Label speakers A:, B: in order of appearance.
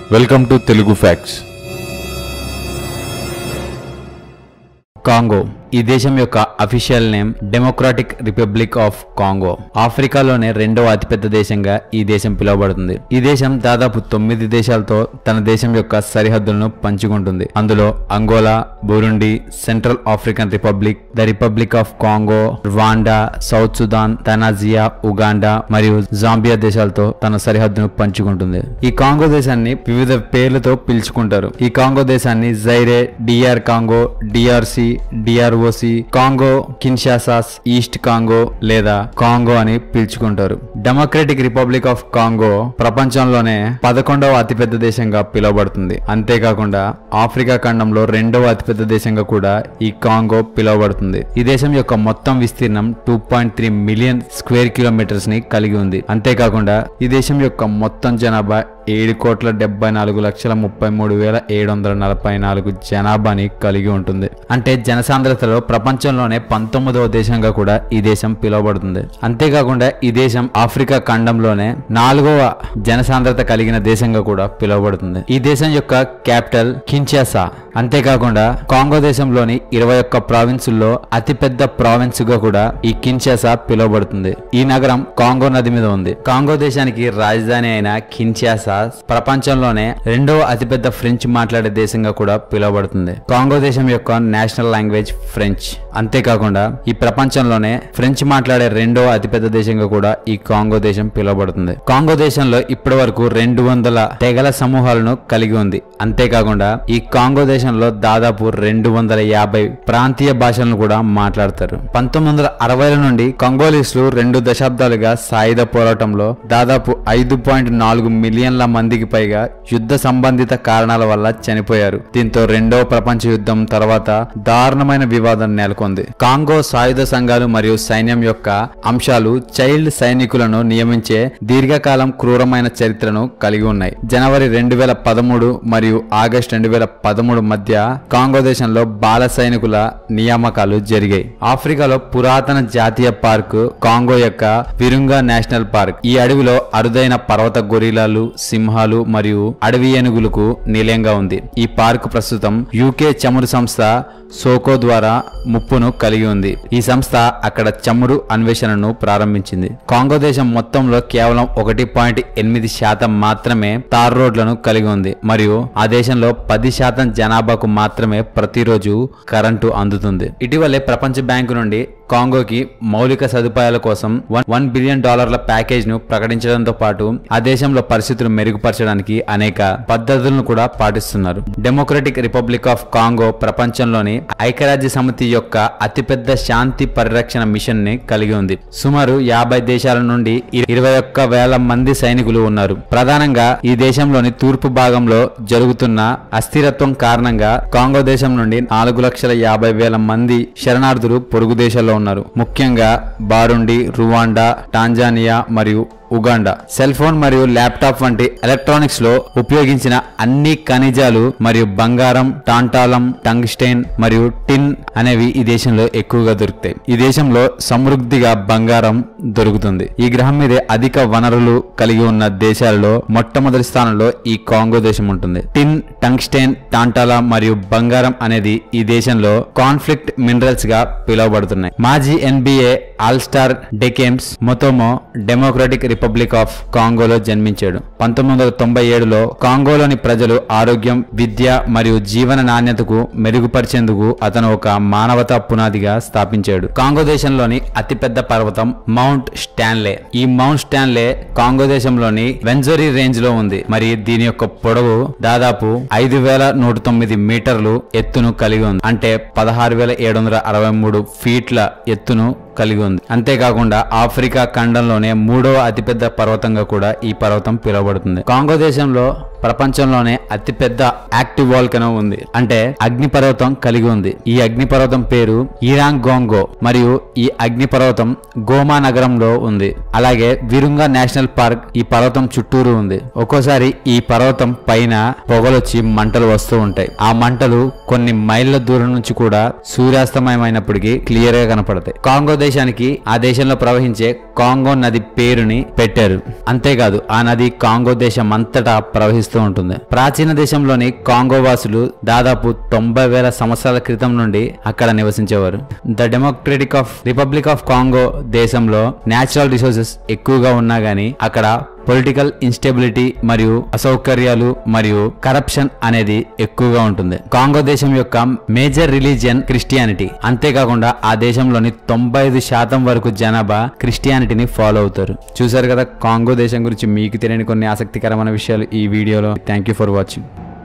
A: welcome to Telugu facts
B: Congo ఈ దేశం యొక్క official name Democratic Republic of Congo ఆఫ్రికాలోనే రెండవ అతిపెద్ద దేశంగా ఈ దేశం పిలువబడుతుంది ఈ దేశం దాదాపు తొమ్మిది దేశాలతో తన దేశం యొక్క సరిహద్దులను పంచుకుంటుంది అందులో Angola Burundi Central African Republic the Republic of Congo Rwanda South Sudan Tanzania Uganda మరియు జాంబియా దేశాలతో తన సరిహద్దును పంచుకుంటుంది ఈ కాంగో దేశాన్ని వివిధ పేర్లతో పిలుచుకుంటారు ఈ కాంగో దేశాన్ని Zaire DR Congo DRC DROC Congo Kinshasa east Congo లేదా కాంగో అని పిలుచుకుంటారు డెమోక్రటిక్ రిపబ్లిక్ ఆఫ్ కాంగో ప్రపంచంలోనే పదకొండవ అతిపెద్ద దేశంగా పిలువబడుతుంది అంతేకాకుండా ఆఫ్రికా ఖండంలో రెండవ అతిపెద్ద దేశంగా కూడా ఈ కాంగో పిలువబడుతుంది ఈ దేశం యొక్క మొత్తం విస్తీర్ణం two point three million square kilometres ని కలిగి ఉంది అంతేకాకుండా ఈ దేశం యొక్క మొత్తం జనాభా ఏడు కోట్ల డెబ్బై నాలుగు లక్షల ముప్పై మూడు వేల ఏడు వందల నలభై నాలుగు జనాభాని కలిగి ఉంటుంది అంటే జనసాంద్రతలో ప్రపంచంలోనే పంతొమ్మిదవ దేశంగా కూడా ఈ దేశం పిలువబడుతుంది అంతేకాకుండా ఈ దేశం ఆఫ్రికా ఖండంలోనే నాలుగవ జనసాంద్రత కలిగిన దేశంగా కూడా పిలువబడుతుంది ఈ దేశం యొక్క క్యాపిటల్ కిన్షాసా అంతేకాకుండా కాంగో దేశంలోని ఇరవై ఒక్క ప్రావిన్సుల్లో అతిపెద్ద ప్రావిన్స్ గా కూడా ఈ కిన్షాసా పిలువబడుతుంది ఈ నగరం కాంగో నది మీద ఉంది కాంగో దేశానికి రాజధాని అయిన కిన్షాసా ప్రపంచంలోనే రెండవ అతిపెద్ద ఫ్రెంచ్ మాట్లాడే దేశంగా కూడా పిలువబడుతుంది కాంగో దేశం యొక్క నేషనల్ లాంగ్వేజ్ ఫ్రెంచ్ అంతేకాకుండా ఈ ప్రపంచంలోనే ఫ్రెంచ్ మాట్లాడే రెండవ అతిపెద్ద దేశంగా కూడా ఈ కాంగో దేశం పిలువబడుతుంది కాంగో దేశంలో ఇప్పటి వరకు రెండు వందల తెగల సమూహాలను కలిగి ఉంది అంతేకాకుండా ఈ కాంగో దేశంలో దాదాపు రెండు వందల యాభై ప్రాంతీయ భాషలను కూడా మాట్లాడతారు పంతొమ్మిది వందల అరవైల నుండి కంగోలీసులు రెండు దశాబ్దాలుగా సాయుధ పోరాటంలో దాదాపు ఐదు పాయింట్ నాలుగు మిలియన్ల మందికి పైగా యుద్ధ సంబంధిత కారణాల వల్ల చనిపోయారు దీంతో రెండవ ప్రపంచ యుద్ధం తర్వాత దారుణమైన వివాదం నెలకొంది కాంగో సాయుధ సంఘాలు మరియు సైన్యం యొక్క అంశాలు చైల్డ్ సైనికులను నియమించే దీర్ఘకాలం క్రూరమైన చరిత్రను కలిగి ఉన్నాయి జనవరి రెండు వేల పదమూడు మరియు ఆగస్టు రెండు వేల పదమూడు మధ్య కాంగో దేశంలో బాల సైనికుల నియామకాలు జరిగాయి ఆఫ్రికాలో పురాతన జాతీయ పార్కు కాంగో యొక్క విరుంగా నేషనల్ పార్క్ ఈ అడవిలో అరుదైన పర్వత గొరిలాలు సింహాలు మరియు అడవి ఏనుగులకు నిలయంగా ఉంది ఈ పార్క్ ప్రస్తుతం యూకే చమురు సంస్థ సోకో ద్వారా ముప్పును కలిగి ఉంది ఈ సంస్థ అక్కడ చమురు అన్వేషణను ప్రారంభించింది కాంగో దేశం మొత్తంలో కేవలం ఒకటి పాయింట్ ఎనిమిది శాతం మాత్రమే తార్ రోడ్లను కలిగి ఉంది మరియు ఆ దేశంలో పది శాతం జనాభాకు మాత్రమే ప్రతిరోజు కరెంటు అందుతుంది ఇటీవలే ప్రపంచ బ్యాంకు నుండి కాంగోకి మౌలిక సదుపాయాల కోసం వన్ వన్ బిలియన్ డాలర్ల ప్యాకేజ్ ను ప్రకటించడంతో పాటు ఆ దేశంలో పరిస్థితులు మెరుగుపరచడానికి అనేక పద్ధతులను కూడా పాటిస్తున్నారు డెమోక్రటిక్ రిపబ్లిక్ ఆఫ్ కాంగో ప్రపంచంలోని ఐక్యరాజ్య సమితి యొక్క అతిపెద్ద శాంతి పరిరక్షణ మిషన్ ని కలిగి ఉంది సుమారు యాభై దేశాల నుండి ఇరవై ఒక్క వేల మంది సైనికులు ఉన్నారు ప్రధానంగా ఈ దేశంలోని తూర్పు భాగంలో జరుగుతున్న అస్థిరత్వం కారణంగా కాంగో దేశం నుండి నాలుగు లక్షల యాభై వేల మంది శరణార్థులు పొరుగు దేశాల్లో ఉన్నారు ముఖ్యంగా బారుండి రువాండా టాంజానియా మరియు ఉగాండా సెల్ ఫోన్ మరియు ల్యాప్టాప్ వంటి ఎలక్ట్రానిక్స్ లో ఉపయోగించిన అన్ని ఖనిజాలు మరియు బంగారం టాంటాలం టంగ్స్టైన్ మరియు టిన్ అనేవి ఈ దేశంలో ఎక్కువగా దొరుకుతాయి ఈ దేశంలో సమృద్ధిగా బంగారం దొరుకుతుంది ఈ గ్రహం మీద అధిక వనరులు కలిగి ఉన్న దేశాలలో మొట్టమొదటి స్థానంలో ఈ కాంగో దేశం ఉంటుంది టిన్ టంగ్స్టైన్ టాంటాలా మరియు బంగారం అనేది ఈ దేశంలో కాన్ఫ్లిక్ట్ మినరల్స్ గా పిలువబడుతున్నాయి మాజీ NBA all star Dikembe Mutombo democratic republic of కాంగోలో జన్మించాడు పంతొమ్మిది వందల తొంభై ఏడులో కాంగోలోని ప్రజలు ఆరోగ్యం విద్య మరియు జీవన నాణ్యతకు మెరుగుపరిచేందుకు అతను ఒక మానవతా పునాదిగా స్థాపించాడు కాంగో దేశంలోని అతిపెద్ద పర్వతం మౌంట్ స్టాన్లే ఈ మౌంట్ స్టాన్లే కాంగో దేశంలోని వెంజోరీ రేంజ్ లో ఉంది మరి దీని యొక్క పొడవు దాదాపు ఐదు వేల నూట తొమ్మిది మీటర్లు ఎత్తును కలిగి ఉంది అంటే పదహారు వేల ఏడు వందల అరవై మూడు ఫీట్ల ఎత్తును కలిగి ఉంది అంతేకాకుండా ఆఫ్రికా ఖండంలోనే మూడవ అతిపెద్ద పర్వతంగా కూడా ఈ పర్వతం పిలువబడుతుంది కాంగో దేశంలో ప్రపంచంలోనే అతిపెద్ద యాక్టివ్ వాల్కనో ఉంది అంటే అగ్నిపర్వతం కలిగి ఉంది ఈ అగ్నిపర్వతం పేరు ఈరాంగ్ గోంగో మరియు ఈ అగ్నిపర్వతం గోమా నగరంలో ఉంది అలాగే విరుంగా నేషనల్ పార్క్ ఈ పర్వతం చుట్టూరు ఉంది ఒక్కోసారి ఈ పర్వతం పైన పొగలొచ్చి మంటలు వస్తూ ఉంటాయి ఆ మంటలు కొన్ని మైళ్ళ దూరం నుంచి కూడా సూర్యాస్తమయమైనప్పటికీ క్లియర్ గా కనపడతాయి కాంగో దేశానికి ఆ దేశంలో ప్రవహించే కాంగో నది పేరుని పెట్టారు అంతేకాదు ఆ నది కాంగో దేశం అంతటా ప్రవహిస్తుంది వ్యాపిస్తూ ఉంటుంది ప్రాచీన దేశంలోని కాంగో వాసులు దాదాపు తొంభై వేల సంవత్సరాల క్రితం నుండి అక్కడ నివసించేవారు the democratic of republic of Congo దేశంలో నేచురల్ రిసోర్సెస్ ఎక్కువగా ఉన్నా గానీ అక్కడ పొలిటికల్ ఇన్స్టెబిలిటీ మరియు అసౌకర్యాలు మరియు కరప్షన్ అనేది ఎక్కువగా ఉంటుంది కాంగో దేశం యొక్క మేజర్ రిలీజియన్ క్రిస్టియానిటీ అంతేకాకుండా ఆ దేశంలోని తొంభై ఐదు శాతం వరకు జనాభా క్రిస్టియానిటీని ఫాలో అవుతారు చూసారు కదా కాంగో దేశం గురించి మీకు తెలియని కొన్ని ఆసక్తికరమైన విషయాలు ఈ వీడియోలో థ్యాంక్ యూ ఫర్ వాచింగ్